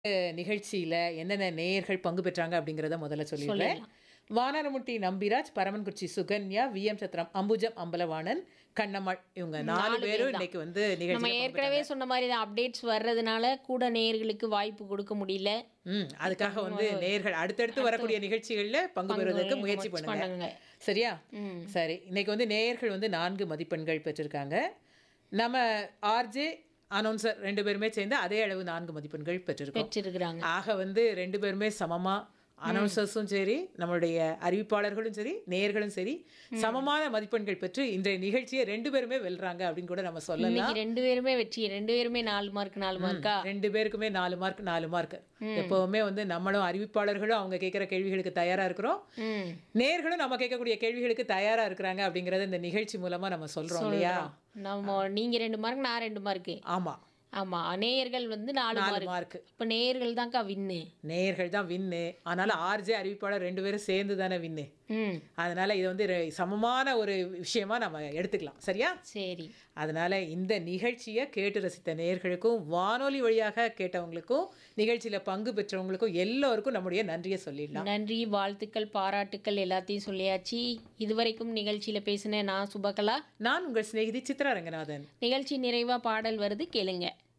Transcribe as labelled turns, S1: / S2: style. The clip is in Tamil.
S1: நிகழ்ச்சியில என்னென்ன நேயர்கள் பங்கு பெற்றாங்க அப்படிங்கிறத முதல்ல சொல்லிடுறேன்
S2: சொல்லிடலாம்.
S1: வானரமுட்டி நம்பிராஜ் பரமன்குச்சி சுகன்யா வி எம் சத்திரம் அம்புஜம் அம்பலவாணன் கண்ணம்மாள் இவங்க நாலு
S2: நாலு
S1: பேரும்
S2: பேர் தான்.
S1: இன்னைக்கு வந்து
S2: நம்ம
S1: நிகழ்ச்சி
S2: ஏற்கனவே சொன்ன மாதிரி தான் அப்டேட்ஸ் வர்றதுனால கூட நேயர்களுக்கு வாய்ப்பு கொடுக்க முடியல
S1: ம் அதுக்காக வந்து நேயர்கள் அடுத்தடுத்து வரக்கூடிய நிகழ்ச்சிகள்ல பங்கு பெறுவதற்கு முயற்சி பண்ணுங்க
S2: பண்ணுங்க
S1: சரியா
S2: ம்
S1: சரி இன்னைக்கு வந்து நேயர்கள் வந்து நான்கு மதிப்பெண்கள் பெற்றிருக்காங்க நம்ம ஆர்ஜே அனௌன்சர் ரெண்டு பேருமே சேர்ந்து அதே அளவு நான்கு மதிப்பெண்கள் பெற்றிருக்கோம்
S2: பெற்றிருக்கிறாங்க
S1: ஆக வந்து ரெண்டு பேருமே சமமா அனௌன்சர்ஸும் சரி நம்மளுடைய அறிவிப்பாளர்களும் சரி நேயர்களும் சரி சமமான மதிப்பெண்கள் பெற்று இன்றைய நிகழ்ச்சியை ரெண்டு பேருமே வெல்றாங்க அப்படின்னு கூட நம்ம சொல்லலாம்
S2: இன்னைக்கு ரெண்டு பேருமே வெற்றி ரெண்டு பேருமே நாலு மார்க் நாலு மார்க்கா
S1: ரெண்டு பேருக்குமே நாலு மார்க் நாலு மார்க் எப்பவுமே வந்து நம்மளும் அறிவிப்பாளர்களும் அவங்க கேட்குற கேள்விகளுக்கு தயாரா இருக்கிறோம்
S2: ம்
S1: நேர்களும் நம்ம கேட்கக்கூடிய கேள்விகளுக்கு தயாரா இருக்கிறாங்க அப்படிங்கறத இந்த நிகழ்ச்சி மூலமா நம்ம சொல்றோம் இல்லையா
S2: நம்ம நீங்க ரெண்டு மார்க் நான் ரெண்டு மார்க்கு
S1: ஆமா
S2: ஆமா நேயர்கள் வந்து நாலு
S1: நாலு
S2: மார்க்
S1: மார்க்
S2: இப்ப நேயர்கள் தான்க்கா வின்னு
S1: நேயர்கள் தான் வின்னு அதனால ஆர்ஜே அறிவிப்பாளர் ரெண்டு பேரும் சேர்ந்து தானே வின்னு
S2: ம்
S1: அதனால இது வந்து ரெ- சமமான ஒரு விஷயமா நம்ம எடுத்துக்கலாம் சரியா
S2: சரி
S1: அதனால இந்த நிகழ்ச்சியை கேட்டு ரசித்த நேயர்களுக்கும் வானொலி வழியாக கேட்டவங்களுக்கும் நிகழ்ச்சியில பங்கு பெற்றவங்களுக்கும் எல்லோருக்கும் நம்முடைய நன்றியை சொல்லிடலாம்
S2: நன்றி வாழ்த்துக்கள் பாராட்டுக்கள் எல்லாத்தையும் சொல்லியாச்சு இதுவரைக்கும் நிகழ்ச்சியில பேசின நான் சுபகலா
S1: நான் உங்கள் சிநேகிதி சித்ரா ரங்கநாதன்
S2: நிகழ்ச்சி நிறைவா பாடல் வருது கேளுங்க